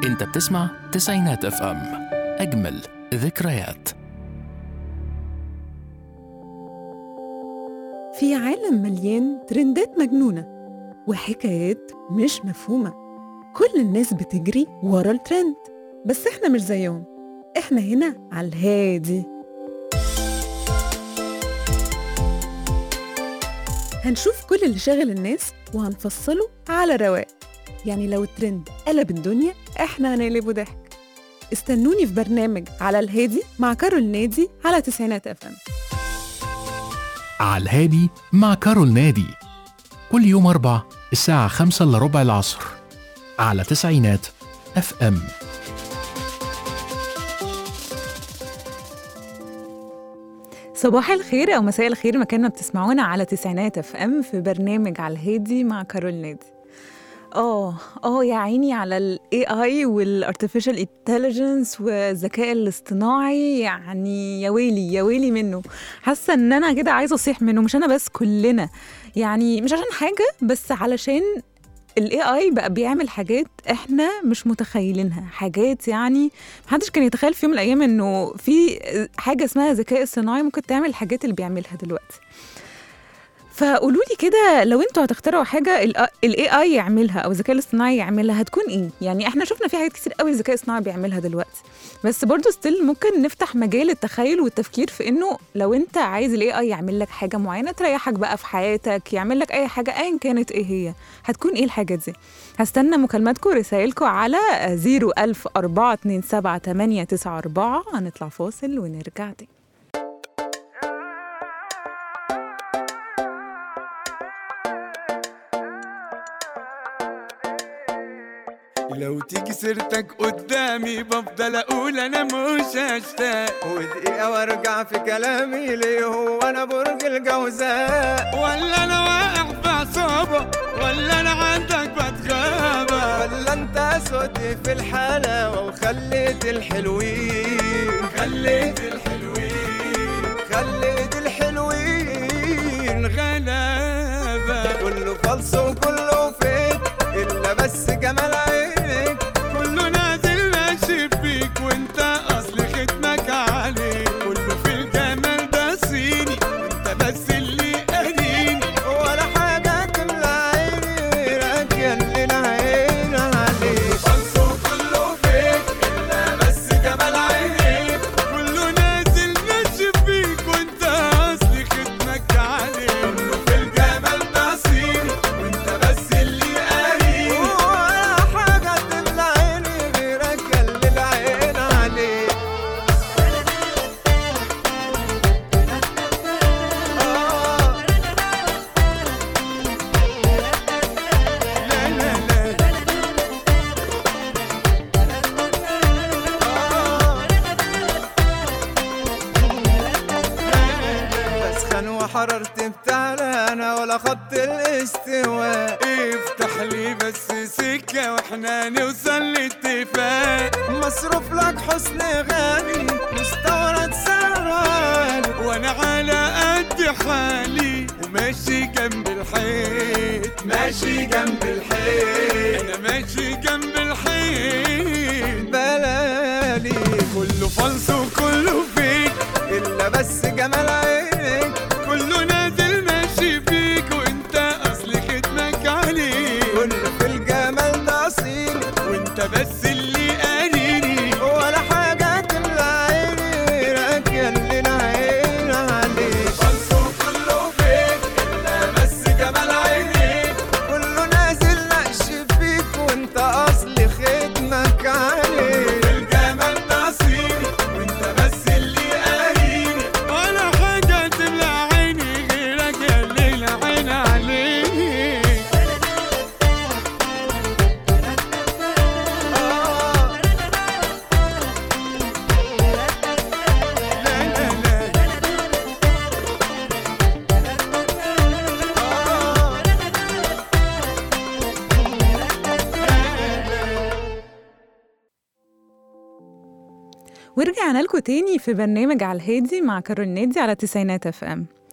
انت بتسمع تسعينات اف ام اجمل ذكريات في عالم مليان ترندات مجنونة وحكايات مش مفهومة كل الناس بتجري ورا الترند بس احنا مش زيهم احنا هنا على الهادي هنشوف كل اللي شاغل الناس وهنفصله على رواق يعني لو الترند قلب الدنيا احنا هنقلبه ضحك استنوني في برنامج على الهادي مع كارول نادي على تسعينات اف ام على الهادي مع كارول نادي كل يوم أربع الساعة خمسة إلا ربع العصر على تسعينات اف ام صباح الخير او مساء الخير مكان ما بتسمعونا على تسعينات اف ام في برنامج على الهادي مع كارول نادي اه اه يا عيني على الاي اي والارتفيشال انتليجنس والذكاء الاصطناعي يعني يا ويلي يا ويلي منه حاسه ان انا كده عايزه اصيح منه مش انا بس كلنا يعني مش عشان حاجه بس علشان الاي اي بقى بيعمل حاجات احنا مش متخيلينها حاجات يعني محدش كان يتخيل في يوم من الايام انه في حاجه اسمها ذكاء اصطناعي ممكن تعمل الحاجات اللي بيعملها دلوقتي فقولوا لي كده لو انتوا هتخترعوا حاجه الاي اي يعملها او الذكاء الاصطناعي يعملها هتكون ايه يعني احنا شفنا في حاجات كتير قوي الذكاء الاصطناعي بيعملها دلوقتي بس برضو ستيل ممكن نفتح مجال التخيل والتفكير في انه لو انت عايز الاي اي يعمل لك حاجه معينه تريحك بقى في حياتك يعمل لك اي حاجه ايا كانت ايه هي هتكون ايه الحاجه دي هستنى مكالماتكم ورسائلكم على 010427894 هنطلع فاصل ونرجع تاني لو تيجي سيرتك قدامي بفضل اقول انا مش هشتاق ودقيقة وارجع في كلامي ليه هو انا برج الجوزاء ولا انا واقع في عصابة ولا انا عندك بتغابة ولا انت صوتي في الحلاوة وخليت الحلوين خليت الحلوين خليت الحلوين غلابة كله فلس وكله فيك الا بس جمال عينك كله نازل ماشي فيك وانت اصل ختمك عليك كله في الجمال ده صيني وانت بس اللي قاريني ولا حاجة تملى عيني غيرك يا اللي العين عليك خلصه كله فيك الا بس جمال عينيك كله نازل ماشي فيك وانت اصل ختمك عليك كله في الجمال ده صيني وانت بس اللي قاريني ولا حاجة تملى عيني غيرك يا اللي العين عليك آه لا لا لا بسخن وحررت بتعلى انا ولا خط الاستواء افتح لي بس سكة واحنا نوصل لاتفاق مصروف لك حسن غالي مستورد سهران وانا على قد حالي وماشي جنب الحيط ماشي جنب الحيط انا ماشي جنب الحيط بلالي كله فلس وكله فيك الا بس جمال عينك كله نازل ماشي فيك وانت اصل ختمك عليك كله في الجمال ده اصيل وانت بس اللي قاريني ولا حاجة تملى عيني غيرك يا اللي العين عليك فلس وكله فيك الا بس جمال عينيك كله نازل نقش فيك وانت اصلي خدمك عليك الجمال نصيبي وانت بس اللي قاريني ولا حاجة تملى عيني غيرك يا الليل عين عليك آه لا لا لا آه ورجعنا لكم تاني في برنامج على الهادي مع كارول نادي على تسعينات اف ام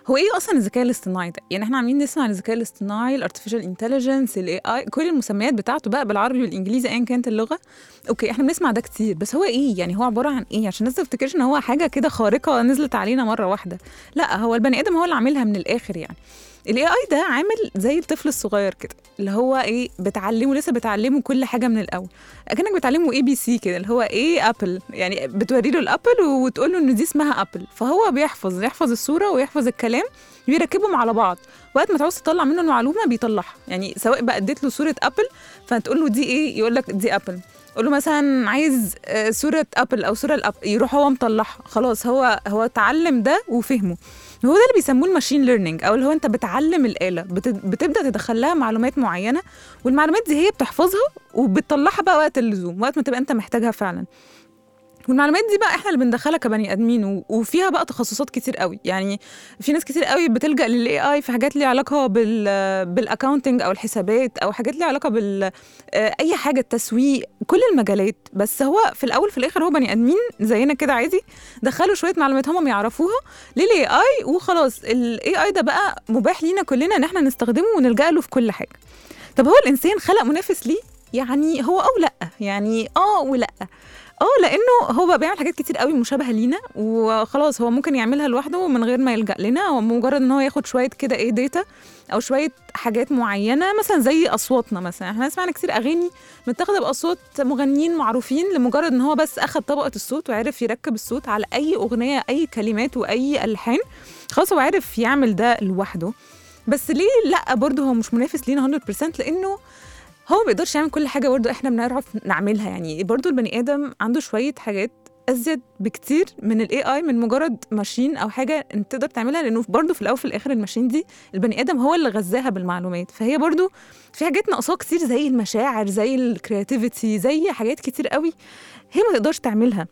هو ايه اصلا الذكاء الاصطناعي ده يعني احنا عاملين نسمع عن الذكاء الاصطناعي الارتفيشال انتليجنس الاي اي كل المسميات بتاعته بقى بالعربي والانجليزي ايا كانت اللغه اوكي احنا بنسمع ده كتير بس هو ايه يعني هو عباره عن ايه عشان الناس ما تفتكرش ان هو حاجه كده خارقه نزلت علينا مره واحده لا هو البني ادم هو اللي عاملها من الاخر يعني الاي اي ده عامل زي الطفل الصغير كده اللي هو ايه بتعلمه لسه بتعلمه كل حاجه من الاول اكنك بتعلمه اي بي سي كده اللي هو ايه ابل يعني بتوري له الابل وتقول له ان دي اسمها ابل فهو بيحفظ يحفظ الصوره ويحفظ الكلام بيركبهم على بعض وقت ما تعوز تطلع منه المعلومه بيطلعها يعني سواء بقى اديت له صوره ابل فتقول له دي ايه يقول لك دي ابل قول له مثلا عايز آه، صوره ابل او صوره الاب يروح هو مطلعها خلاص هو هو اتعلم ده وفهمه هو ده اللي بيسموه الماشين ليرنينج او اللي هو انت بتعلم الاله بت- بتبدا تدخل لها معلومات معينه والمعلومات دي هي بتحفظها وبتطلعها بقى وقت اللزوم وقت ما تبقى انت محتاجها فعلا والمعلومات دي بقى احنا اللي بندخلها كبني ادمين و- وفيها بقى تخصصات كتير قوي يعني في ناس كتير قوي بتلجا للاي اي في حاجات ليها علاقه بال بالاكاونتنج او الحسابات او حاجات ليها علاقه بال آه، اي حاجه التسويق كل المجالات بس هو في الاول في الاخر هو بني ادمين زينا كده عادي دخلوا شويه معلومات هم يعرفوها للاي اي وخلاص الاي اي ده بقى مباح لينا كلنا ان احنا نستخدمه ونلجا له في كل حاجه طب هو الانسان خلق منافس ليه يعني هو او لا يعني اه ولا اه لانه هو بقى بيعمل حاجات كتير قوي مشابهه لينا وخلاص هو ممكن يعملها لوحده من غير ما يلجا لنا هو مجرد ان هو ياخد شويه كده ايه داتا او شويه حاجات معينه مثلا زي اصواتنا مثلا احنا سمعنا كتير اغاني متاخده باصوات مغنيين معروفين لمجرد ان هو بس اخد طبقه الصوت وعرف يركب الصوت على اي اغنيه اي كلمات واي الحان خلاص هو عرف يعمل ده لوحده بس ليه لا برضه هو مش منافس لينا 100% لانه هو ما بيقدرش يعمل كل حاجه برضه احنا بنعرف نعملها يعني برضه البني ادم عنده شويه حاجات ازيد بكتير من الاي اي من مجرد ماشين او حاجه انت تقدر تعملها لانه برضه في الاول وفي الاخر الماشين دي البني ادم هو اللي غذاها بالمعلومات فهي برضه في حاجات ناقصاها كتير زي المشاعر زي الكرياتيفيتي زي حاجات كتير قوي هي ما تقدرش تعملها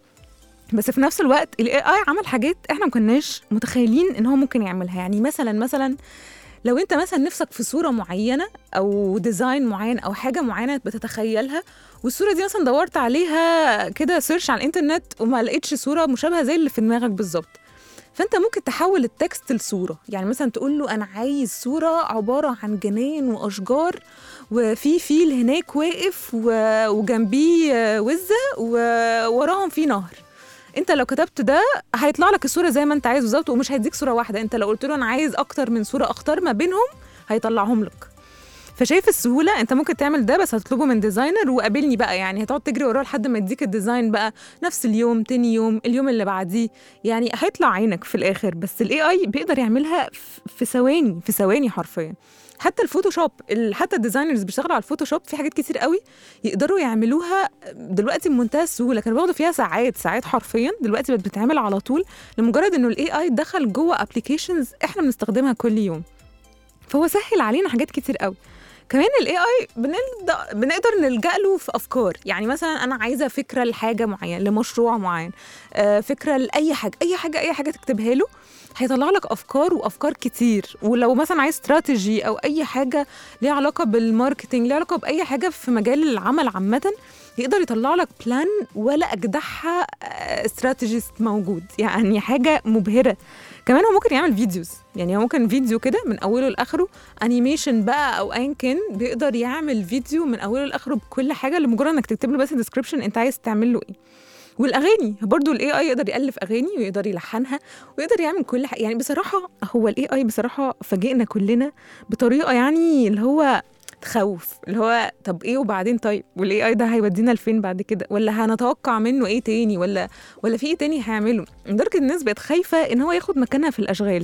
بس في نفس الوقت الاي اي عمل حاجات احنا ما كناش متخيلين ان هو ممكن يعملها يعني مثلا مثلا لو انت مثلا نفسك في صوره معينه او ديزاين معين او حاجه معينه بتتخيلها والصوره دي مثلا دورت عليها كده سيرش على الانترنت وما لقيتش صوره مشابهه زي اللي في دماغك بالظبط فانت ممكن تحول التكست لصوره يعني مثلا تقول له انا عايز صوره عباره عن جنان واشجار وفي فيل هناك واقف و- وجنبيه آه، وزه ووراهم في نهر انت لو كتبت ده هيطلع لك الصوره زي ما انت عايز بالظبط ومش هيديك صوره واحده انت لو قلت له انا عايز اكتر من صوره اختار ما بينهم هيطلعهم لك فشايف السهوله انت ممكن تعمل ده بس هتطلبه من ديزاينر وقابلني بقى يعني هتقعد تجري وراه لحد ما يديك الديزاين بقى نفس اليوم تاني يوم اليوم اللي بعديه يعني هيطلع عينك في الاخر بس الاي اي بيقدر يعملها ف- في ثواني في ثواني حرفيا حتى الفوتوشوب ال- حتى الديزاينرز بيشتغلوا على الفوتوشوب في حاجات كتير قوي يقدروا يعملوها دلوقتي بمنتهى السهوله كانوا بياخدوا فيها ساعات ساعات حرفيا دلوقتي بقت بتتعمل على طول لمجرد انه الاي اي دخل جوه ابلكيشنز احنا بنستخدمها كل يوم فهو سهل علينا حاجات كتير قوي كمان الاي اي بنقدر نلجا له في افكار يعني مثلا انا عايزه فكره لحاجه معينه لمشروع معين آه، فكره لاي حاجه اي حاجه اي حاجه تكتبها له هيطلع لك افكار وافكار كتير ولو مثلا عايز استراتيجي او اي حاجه ليها علاقه بالماركتينج ليها علاقه باي حاجه في مجال العمل عامه يقدر يطلع لك بلان ولا اجدعها استراتيجيست موجود يعني حاجه مبهره كمان هو ممكن يعمل فيديوز يعني هو ممكن فيديو كده من اوله لاخره انيميشن بقى او ايا كان بيقدر يعمل فيديو من اوله لاخره بكل حاجه لمجرد انك تكتب له بس ديسكربشن انت عايز تعمل له ايه والاغاني برضو الاي اي يقدر يالف اغاني ويقدر يلحنها ويقدر يعمل كل حاجه يعني بصراحه هو الاي اي بصراحه فاجئنا كلنا بطريقه يعني اللي هو تخوف اللي هو طب ايه وبعدين طيب والاي اي ده هيودينا لفين بعد كده ولا هنتوقع منه ايه تاني ولا ولا في ايه تاني هيعمله لدرجه الناس بقت خايفه ان هو ياخد مكانها في الاشغال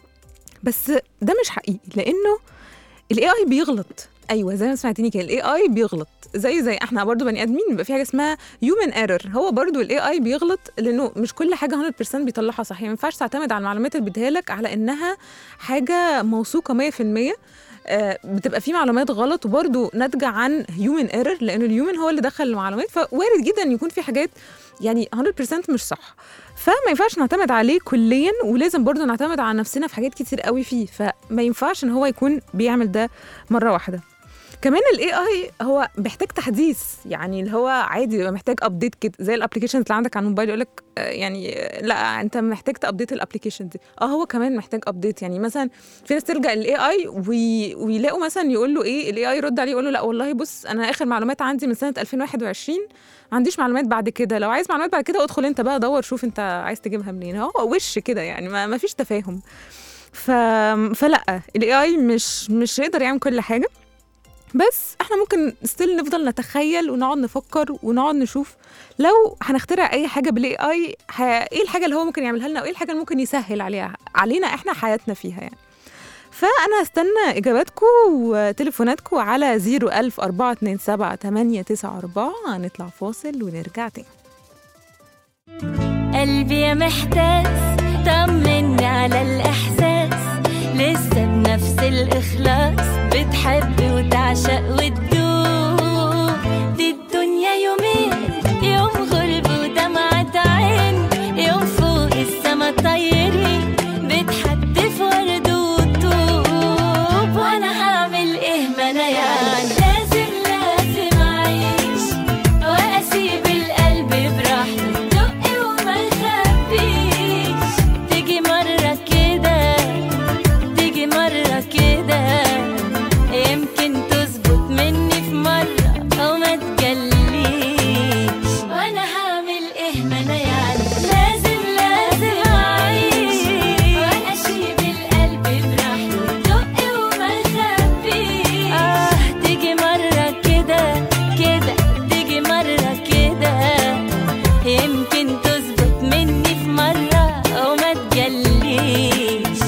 بس ده مش حقيقي لانه الاي اي بيغلط ايوه زي ما سمعتني كده الاي اي بيغلط زي زي احنا برضو بني ادمين بيبقى في حاجه اسمها هيومن ايرور هو برضو الاي اي بيغلط لانه مش كل حاجه 100% بيطلعها صح يعني ما ينفعش تعتمد على المعلومات اللي بيديها لك على انها حاجه موثوقه 100% آه، بتبقى في معلومات غلط وبرضه ناتجه عن هيومن ايرور لان الهيومن هو اللي دخل المعلومات فوارد جدا ان يكون في حاجات يعني 100% مش صح فما ينفعش نعتمد عليه كليا ولازم برضه نعتمد على نفسنا في حاجات كتير قوي فيه فما ينفعش ان هو يكون بيعمل ده مره واحده كمان الاي اي هو محتاج تحديث يعني اللي هو عادي يبقى محتاج ابديت كده زي الابلكيشنز اللي عندك على الموبايل يقول لك يعني آه، لا انت محتاج تابديت الابلكيشن دي اه هو كمان محتاج ابديت يعني مثلا في ناس تلجا للاي اي ويلاقوا مثلا يقول له ايه الاي اي يرد عليه يقول له لا والله بص انا اخر معلومات عندي من سنه 2021 ما عنديش معلومات بعد كده لو عايز معلومات بعد كده ادخل انت بقى دور شوف انت عايز تجيبها منين هو وش كده يعني ما, ما فيش تفاهم ف... فلا الاي اي مش مش هيقدر يعمل كل حاجه بس احنا ممكن ستيل نفضل نتخيل ونقعد نفكر ونقعد نشوف لو هنخترع اي حاجه بالاي اي ه... ايه الحاجه اللي هو ممكن يعملها لنا وايه الحاجه اللي ممكن يسهل عليها علينا احنا حياتنا فيها يعني فانا هستنى اجاباتكم وتليفوناتكم على 01000 427 894 هنطلع فاصل ونرجع تاني قلبي يا محتاس طمني على الإحساس لسه بنفس الإخلاص بتحب وتعشق وتدوب دي الدنيا يومين يوم غرب ودمعة عين يوم فوق السما طايرين بتحدف ورد وطوب وأنا هعمل إيه ما أنا يعني لازم لازم أعيش واسيب القلب براحته دق وما يخبيش تيجي مره كده تيجي مره كده يمكن تظبط مني في مره او ما تجليش وانا هعمل ايه ما انا يعني لازم لازم اعيش وانا اشيب القلب براحته دق وما يخبيش اه تيجي مره كده كده تيجي مرة كده يمكن تظبط مني في مرة أو ما تجليش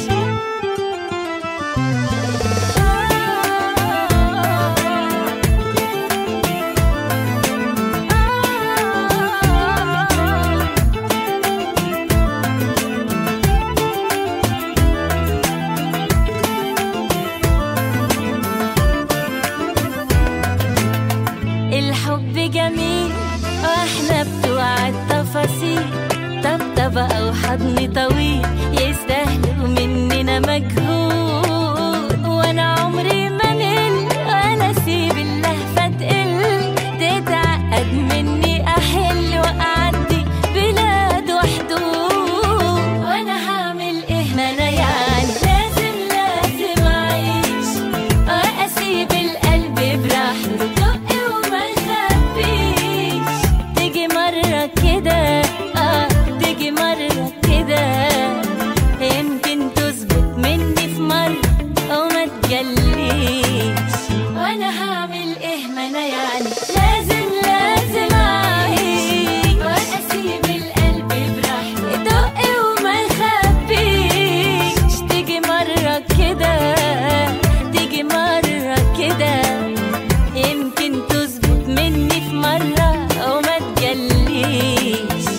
الحب جميل واحنا بتوع التفاصيل طبطبة أو حضن طويل يستاهلوا مننا مجهود وأنا عمري ما مل وأنا أسيب اللهفة تقل تتعقد مني أحل وأعدي بلاد وحدود وأنا هعمل إيه ما أنا يعني لازم لازم أعيش وأسيب القلب براحته دق وما يخبيش تيجي مرة كده اه تيجي مرة كده يمكن تظبط مني في مرة أو ما تجليش وأنا هعمل إيه ما أنا يعني لازم لازم أعيش وأسيب القلب براحته دق وما يخبيش تيجي مرة كده تيجي مرة كده يمكن تظبط مني في مرة أو ما تجليش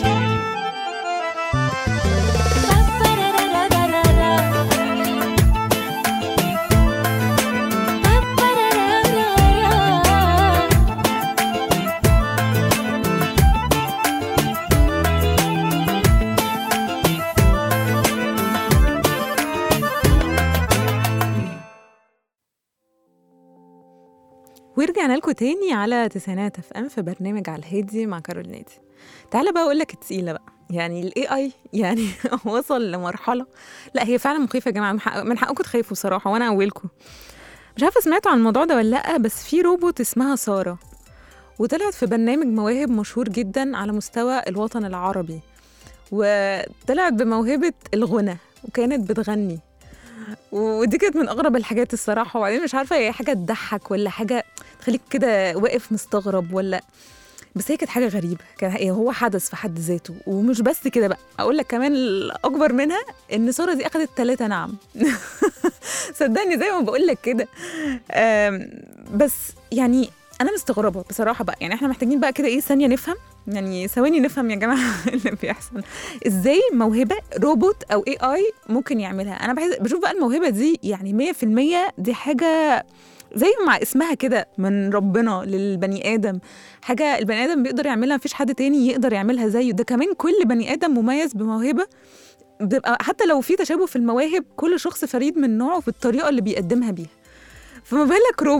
ورجعنا لكم تاني على تسعينات اف ام في برنامج على الهادي مع كارول نادي تعالى بقى اقول لك التقيله بقى يعني الاي اي يعني وصل لمرحله لا هي فعلا مخيفه يا جماعه من حق- من حقكم تخافوا بصراحه وانا اولكم مش عارفه سمعتوا عن الموضوع ده ولا لا بس في روبوت اسمها ساره وطلعت في برنامج مواهب مشهور جدا على مستوى الوطن العربي وطلعت بموهبه الغنى وكانت بتغني ودي كانت من اغرب الحاجات الصراحه وبعدين مش عارفه هي حاجه تضحك ولا حاجه تخليك كده واقف مستغرب ولا بس هي كانت حاجه غريبه كان هي- هو حدث في حد ذاته ومش بس كده بقى اقول لك كمان الاكبر منها ان ساره دي اخذت ثلاثة نعم صدقني زي ما بقول لك كده آم، بس يعني انا مستغربه بصراحه بقى يعني احنا محتاجين بقى كده ايه ثانيه نفهم يعني ثواني نفهم يا جماعه اللي بيحصل ازاي موهبه روبوت او اي اي ممكن يعملها انا بحس بشوف بقى الموهبه دي يعني 100% دي حاجه زي مع اسمها كده من ربنا للبني ادم حاجه البني ادم بيقدر يعملها مفيش حد تاني يقدر يعملها زيه ده كمان كل بني ادم مميز بموهبه بيبقى حتى لو في تشابه في المواهب كل شخص فريد من نوعه في الطريقه اللي بيقدمها بيها فما بالك روبوت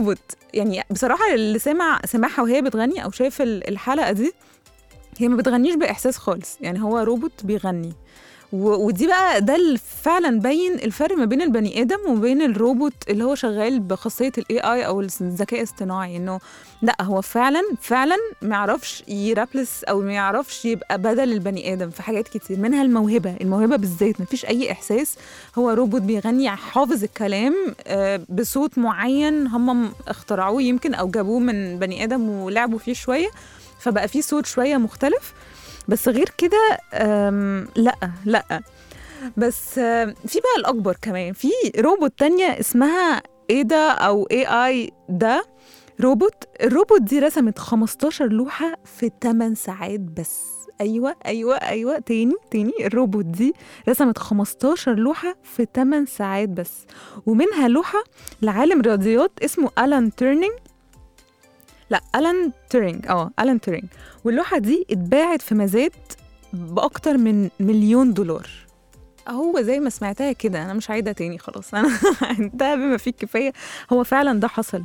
يعني بصراحه اللي سمع سمعها وهي بتغني او شاف ال- الحلقه دي هي ما بتغنيش باحساس خالص يعني هو روبوت بيغني و- ودي بقى ده اللي فعلا بين الفرق ما بين البني ادم وبين الروبوت اللي هو شغال بخاصيه الاي اي او الذكاء الاصطناعي انه لا هو فعلا فعلا ما يعرفش يرابلس او ما يعرفش يبقى بدل البني ادم في حاجات كتير منها الموهبه الموهبه بالذات ما فيش اي احساس هو روبوت بيغني حافظ الكلام آه، بصوت معين هم اخترعوه يمكن او جابوه من بني ادم ولعبوا فيه شويه فبقى فيه صوت شويه مختلف بس غير كده آم، لا لا بس آم، في بقى الاكبر كمان في روبوت تانية اسمها ايدا او اي اي ده روبوت الروبوت دي رسمت 15 لوحة في 8 ساعات بس ايوه ايوه ايوه تاني تاني الروبوت دي رسمت 15 لوحة في 8 ساعات بس ومنها لوحة لعالم رياضيات اسمه ألان تيرنينج لا ألان تيرينج اه ألان تيرينج واللوحة دي اتباعت في مزاد بأكتر من مليون دولار هو زي ما سمعتها كده انا مش عايده تاني خلاص انا انتهى بما فيه الكفايه هو فعلا ده حصل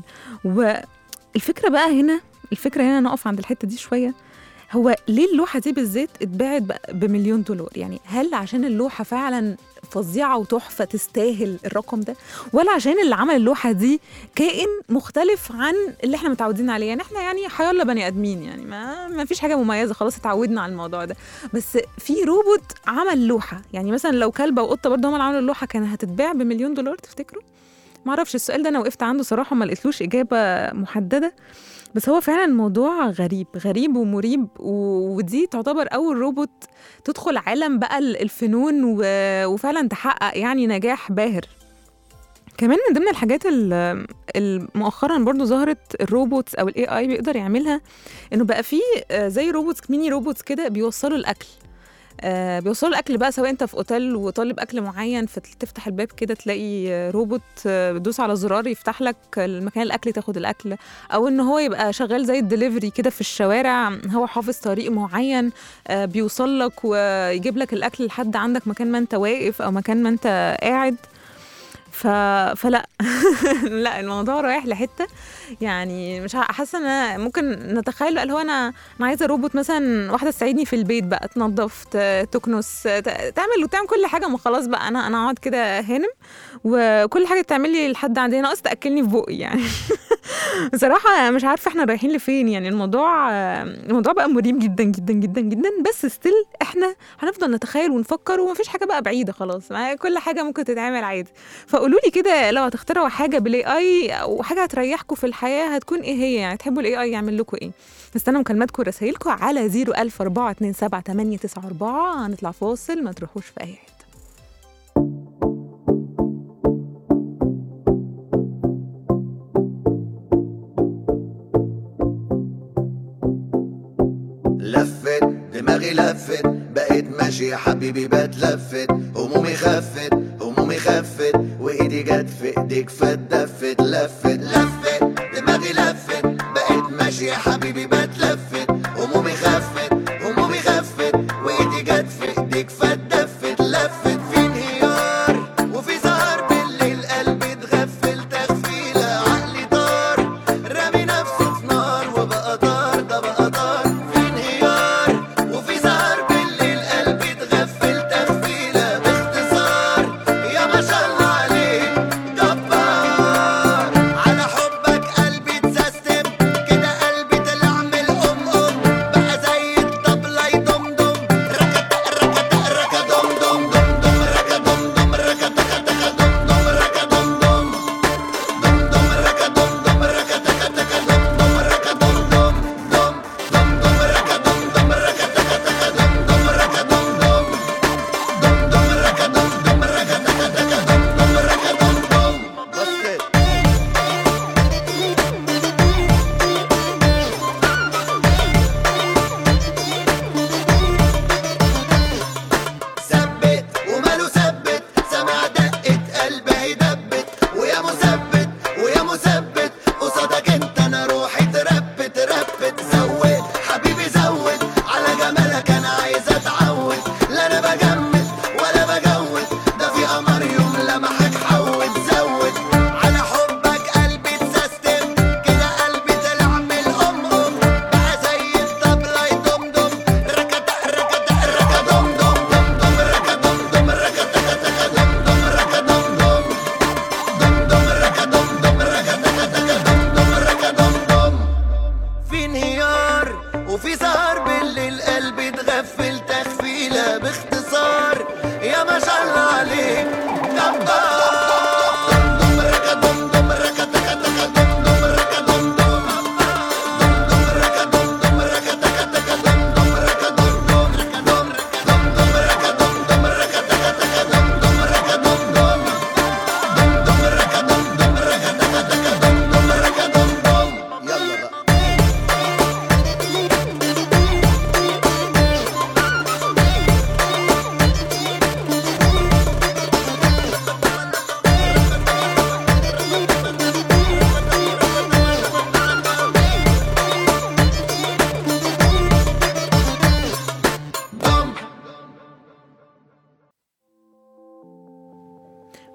والفكره بقى هنا الفكره هنا نقف عند الحته دي شويه هو ليه اللوحه دي بالذات اتباعت بقى بمليون دولار يعني هل عشان اللوحه فعلا فظيعه وتحفه تستاهل الرقم ده ولا عشان اللي عمل اللوحه دي كائن مختلف عن اللي احنا متعودين عليه يعني احنا يعني حيالله بني ادمين يعني ما ما فيش حاجه مميزه خلاص اتعودنا على الموضوع ده بس في روبوت عمل لوحه يعني مثلا لو كلبه وقطه برضه هم اللي عملوا اللوحه كانت هتتباع بمليون دولار تفتكروا ما اعرفش السؤال ده انا وقفت عنده صراحه ما لقيتلوش اجابه محدده بس هو فعلا الموضوع غريب غريب ومريب و- ودي تعتبر اول روبوت تدخل عالم بقى ال- الفنون و- وفعلا تحقق يعني نجاح باهر كمان من ضمن الحاجات ال- ال- مؤخرا برضو ظهرت الروبوتس او الاي اي بيقدر يعملها انه بقى فيه آه، زي روبوتس ميني روبوتس كده بيوصلوا الاكل آه بيوصلوا الاكل بقى سواء انت في اوتيل وطالب اكل معين فتفتح الباب كده تلاقي آه، روبوت آه، بتدوس على زرار يفتح لك المكان الاكل تاخد الاكل او ان هو يبقى شغال زي الدليفري كده في الشوارع هو حافظ طريق معين آه، بيوصل لك ويجيب لك الاكل لحد عندك مكان ما انت واقف او مكان ما انت قاعد ف... فلا لا الموضوع رايح لحته يعني مش ع- حاسه ان أنا ممكن نتخيل بقى اللي هو انا انا عايزه روبوت مثلا واحده تساعدني في البيت بقى تنظف ت- تكنس ت- تعمل وتعمل كل حاجه ما خلاص بقى انا انا اقعد كده هانم وكل حاجه تعمل لي لحد عندي ناقص تاكلني في بقي يعني بصراحه مش عارفه احنا رايحين لفين يعني الموضوع الموضوع بقى مريب جدا جدا جدا جدا بس ستيل احنا هنفضل نتخيل ونفكر ومفيش حاجه بقى بعيده خلاص ما كل حاجه ممكن تتعمل عادي فقولوا لي كده لو هتخترعوا حاجه بالاي اي او حاجه هتريحكم في الحياه هتكون ايه هي يعني تحبوا الاي اي يعمل لكم ايه نستنى مكالماتكم ورسايلكم على 00427 هنطلع فاصل ما تروحوش في اي حته لفت دماغي لفت بقيت ماشي يا حبيبي بتلفت همومي خفت همومي خفت وايدي جت في ايديك فاتدفت لفت لفت دماغي لفت بقيت ماشي يا حبيبي بتلفت همومي خفت همومي خفت وايدي جت في ايديك فاتدفت لفت في انهيار وفي سهر بالليل قلبي اتغفل تغفيله عقلي طار رامي نفسه في نار وبقى طار ده بقى طار في انهيار وفي سهر بالليل قلبي اتغفل تغفيله باختصار يا ما شاء الله عليك جبار على حبك قلبي اتسيستم كده قلبي طلع من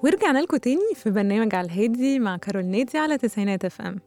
ورجعنا لكم تاني في برنامج على الهادي مع كارول نادي على تسعينات اف ام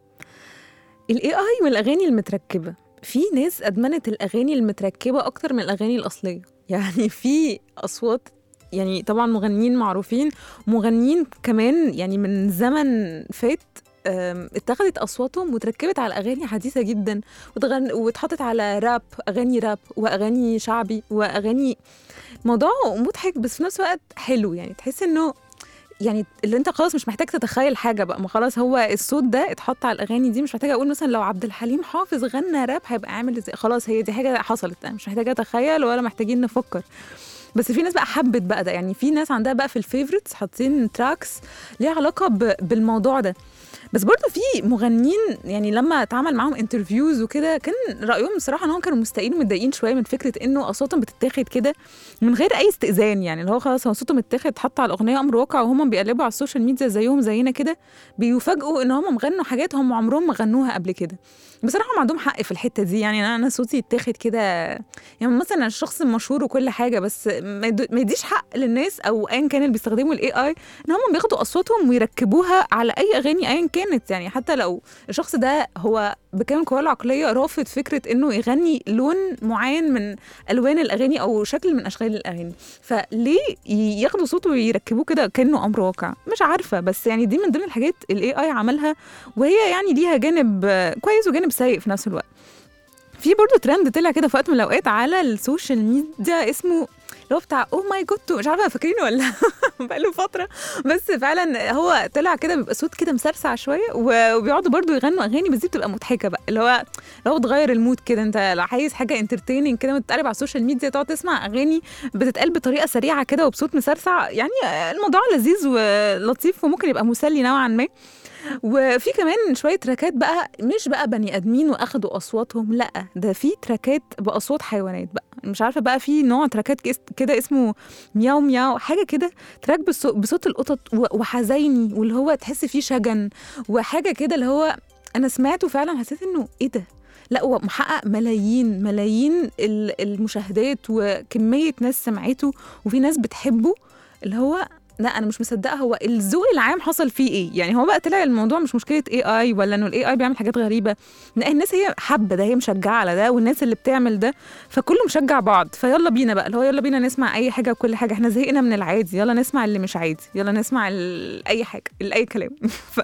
الاي اي والاغاني المتركبه في ناس ادمنت الاغاني المتركبه اكتر من الاغاني الاصليه يعني في اصوات يعني طبعا مغنيين معروفين مغنيين كمان يعني من زمن فات أم، اتخذت اصواتهم وتركبت على اغاني حديثه جدا وتغن... واتحطت على راب اغاني راب واغاني شعبي واغاني موضوع مضحك بس في نفس الوقت حلو يعني تحس انه يعني اللي انت خلاص مش محتاج تتخيل حاجه بقى ما خلاص هو الصوت ده اتحط على الاغاني دي مش محتاجه اقول مثلا لو عبد الحليم حافظ غنى راب هيبقى عامل ازاي خلاص هي دي حاجه حصلت انا مش محتاجه اتخيل ولا محتاجين نفكر بس في ناس بقى حبت بقى ده يعني في ناس عندها بقى في الفيفورتس حاطين تراكس ليها علاقه ب- بالموضوع ده بس برضه في مغنيين يعني لما اتعمل معاهم انترفيوز وكده كان رايهم بصراحه ان هم كانوا مستائين ومتضايقين شويه من فكره انه اصواتهم بتتاخد كده من غير اي استئذان يعني اللي هو خلاص هو صوتهم اتاخد اتحط على الاغنيه امر واقع وهم بيقلبوا على السوشيال ميديا زيهم زينا كده بيفاجئوا ان هم مغنوا حاجات هم عمرهم ما غنوها قبل كده بصراحه هم عندهم حق في الحته دي يعني انا انا صوتي يتاخد كده يعني مثلا الشخص المشهور وكل حاجه بس ما يدو- ما يديش حق للناس او ايا كان اللي بيستخدموا الاي اي ان هم بياخدوا اصواتهم ويركبوها على اي اغاني ايا كانت يعني حتى لو الشخص ده هو بكامل قواه العقليه رافض فكره انه يغني لون معين من الوان الاغاني او شكل من اشكال الاغاني فليه ي- ياخدوا صوته ويركبوه كده كانه امر واقع مش عارفه بس يعني دي من ضمن الحاجات الاي اي عملها وهي يعني ليها جانب آه، كويس وجانب سيء في نفس الوقت في برضه ترند طلع كده في وقت من الاوقات على السوشيال ميديا اسمه اللي هو بتاع او ماي جود مش عارفه فاكرينه ولا بقاله فتره بس فعلا هو طلع كده بيبقى صوت كده مسرسع شويه و- وبيقعدوا برضه يغنوا اغاني بس دي بتبقى مضحكه بقى اللي هو لو تغير المود كده انت لو عايز حاجه انترتيننج كده وتتقلب على السوشيال ميديا تقعد تسمع اغاني بتتقال بطريقه سريعه كده وبصوت مسرسع يعني الموضوع لذيذ ولطيف وممكن يبقى مسلي نوعا ما وفي كمان شويه تراكات بقى مش بقى بني ادمين واخدوا اصواتهم لا ده في تراكات باصوات حيوانات بقى مش عارفه بقى في نوع تراكات كس- كده اسمه مياو مياو حاجه كده تراك بصو- بصوت القطط و- وحزيني واللي هو تحس فيه شجن وحاجه كده اللي هو انا سمعته فعلا حسيت انه ايه ده لا هو محقق ملايين ملايين ال- المشاهدات وكميه ناس سمعته وفي ناس بتحبه اللي هو لا انا مش مصدقه هو الذوق العام حصل فيه ايه يعني هو بقى طلع الموضوع مش مشكله اي اي ولا انه الاي اي بيعمل حاجات غريبه لا الناس هي حابه ده هي مشجعه على ده والناس اللي بتعمل ده فكله مشجع بعض فيلا بينا بقى اللي هو يلا بينا نسمع اي حاجه وكل حاجه احنا زهقنا من العادي يلا نسمع اللي مش عادي يلا نسمع ال- اي حاجه اي كلام ف...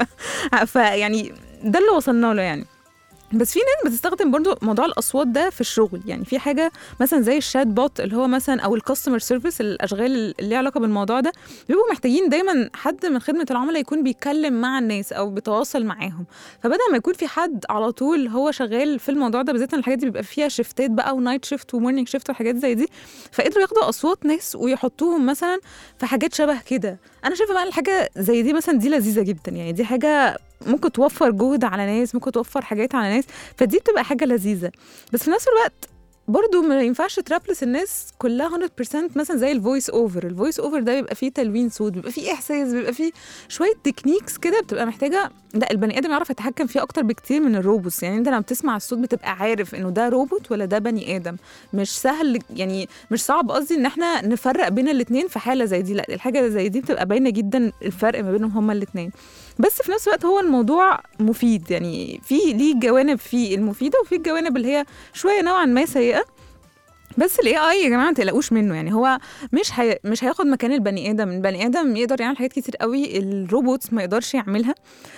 فيعني ده اللي وصلنا له يعني بس في ناس بتستخدم برضو موضوع الاصوات ده في الشغل يعني في حاجه مثلا زي الشات بوت اللي هو مثلا او الكاستمر سيرفيس الاشغال اللي ليها علاقه بالموضوع ده بيبقوا محتاجين دايما حد من خدمه العملاء يكون بيتكلم مع الناس او بيتواصل معاهم فبدل ما يكون في حد على طول هو شغال في الموضوع ده بالذات إن الحاجات دي بيبقى فيها شيفتات بقى ونايت شيفت ومورنينج شيفت وحاجات زي دي فقدروا ياخدوا اصوات ناس ويحطوهم مثلا في حاجات شبه كده انا شايفه بقى الحاجه زي دي مثلا دي لذيذه جدا يعني دي حاجه ممكن توفر جهد على ناس ممكن توفر حاجات على ناس فدي بتبقى حاجه لذيذه بس في نفس الوقت برضو ما ينفعش ترابلس الناس كلها 100% مثلا زي الفويس اوفر الفويس اوفر ده بيبقى فيه تلوين صوت بيبقى فيه احساس بيبقى فيه شويه تكنيكس كده بتبقى محتاجه لا البني ادم يعرف يتحكم فيها اكتر بكتير من الروبوتس يعني انت لما بتسمع الصوت بتبقى عارف انه ده روبوت ولا ده بني ادم مش سهل يعني مش صعب قصدي ان احنا نفرق بين الاثنين في حاله زي دي لا الحاجه زي دي بتبقى باينه جدا الفرق ما بينهم هما الاثنين بس في نفس الوقت هو الموضوع مفيد يعني في ليه جوانب فيه المفيده وفي الجوانب اللي هي شويه نوعا ما سيئه بس الاي اي يا جماعه ما تقلقوش منه يعني هو مش هي... مش هياخد مكان البني ادم البني ادم يقدر يعمل حاجات كتير قوي الروبوتس ما يقدرش يعملها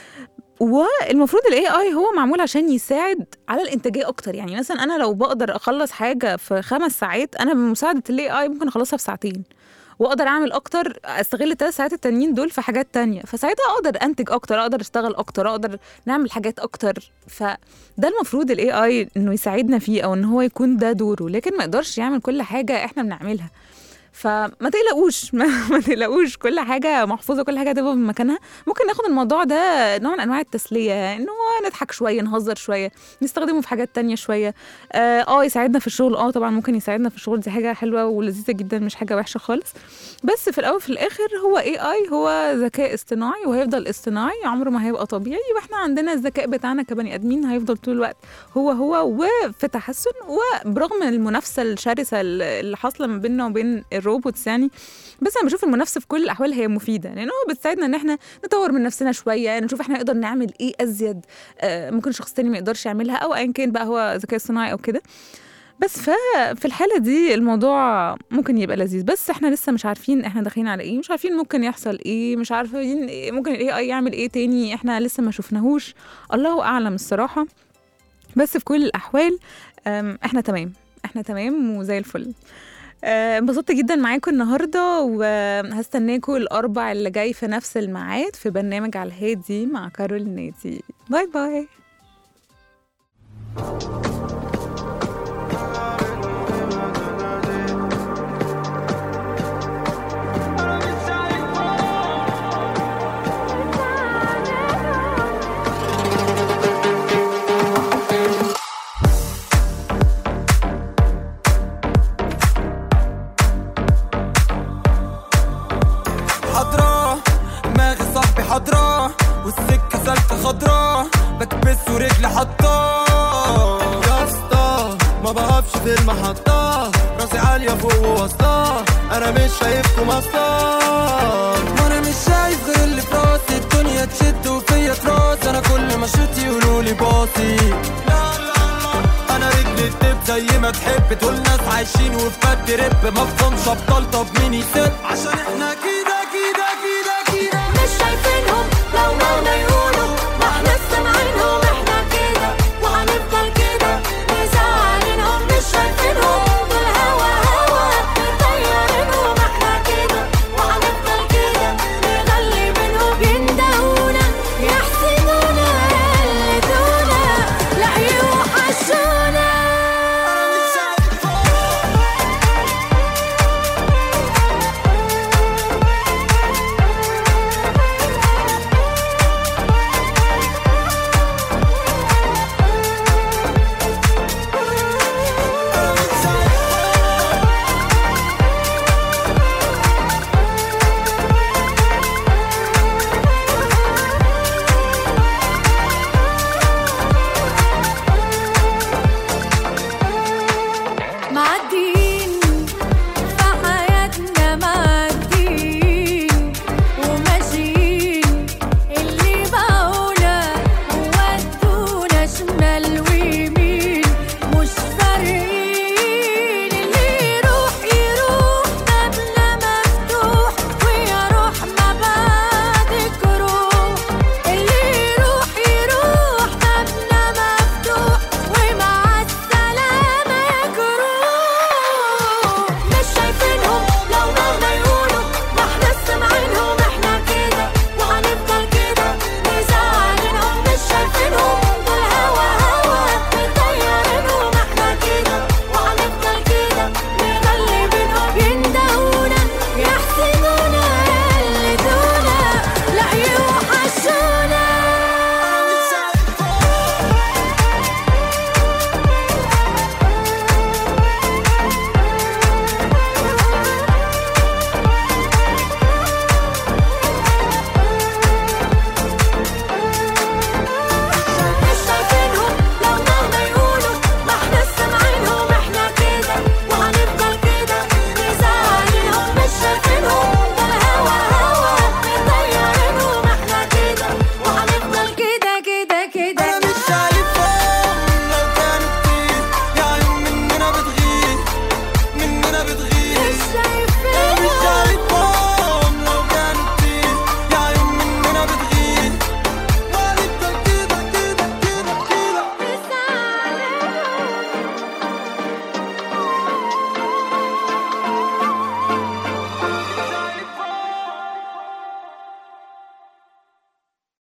والمفروض الاي اي هو معمول عشان يساعد على الانتاجيه اكتر يعني مثلا انا لو بقدر اخلص حاجه في خمس ساعات انا بمساعده الاي اي ممكن اخلصها في ساعتين واقدر اعمل اكتر استغل الثلاث ساعات التانيين دول في حاجات تانية فساعتها اقدر انتج اكتر اقدر اشتغل اكتر اقدر نعمل حاجات اكتر فده المفروض الاي اي انه يساعدنا فيه او ان هو يكون ده دوره لكن ما يقدرش يعمل كل حاجه احنا بنعملها فما تقلقوش ما, ما تقلقوش كل حاجه محفوظه كل حاجه هتبقى في مكانها ممكن ناخد الموضوع ده نوع من انواع التسليه انه نضحك شويه نهزر شويه نستخدمه في حاجات تانية شويه اه آه، يساعدنا في الشغل اه طبعا ممكن يساعدنا في الشغل دي حاجه حلوه ولذيذه جدا مش حاجه وحشه خالص بس في الاول وفي الاخر هو اي اي هو ذكاء اصطناعي وهيفضل اصطناعي عمره ما هيبقى طبيعي واحنا عندنا الذكاء بتاعنا كبني ادمين هيفضل طول الوقت هو هو وفي تحسن وبرغم المنافسه الشرسه اللي حاصله ما بيننا وبين الروبوتس يعني بس انا بشوف المنافسه في كل الاحوال هي مفيده لان هو بتساعدنا ان احنا نطور من نفسنا شويه نشوف احنا نقدر نعمل ايه ازيد آه، ممكن شخص تاني ما يقدرش يعملها او ايا كان بقى هو ذكاء صناعي او كده بس ففي الحاله دي الموضوع ممكن يبقى لذيذ بس احنا لسه مش عارفين احنا داخلين على ايه مش عارفين ممكن يحصل ايه مش عارفين إيه ممكن الاي اي يعمل ايه تاني احنا لسه ما شفناهوش الله اعلم الصراحه بس في كل الاحوال أم، احنا تمام احنا تمام وزي الفل أه، انبسطت جدا معاكم النهارده وهستناكم الاربع اللي جاي في نفس الميعاد في برنامج على الهادي مع كارول نادي باي باي حضرا دماغي صاحبي حضرا والسكة سالكة خضرا بكبس ورجلي حطاه يا اسطى ما بقفش في المحطة راسي عالية فوق ووسطاه انا مش شايفكم اصلا وانا مش شايف غير اللي في راسي الدنيا تشد وفيا تراس انا كل ما شوت يقولوا لي باصي لا لا لا انا رجلي تدب زي ما تحب دول ناس عايشين وفي بد رب ما بفهمش ابطال طب مين يسد عشان احنا كده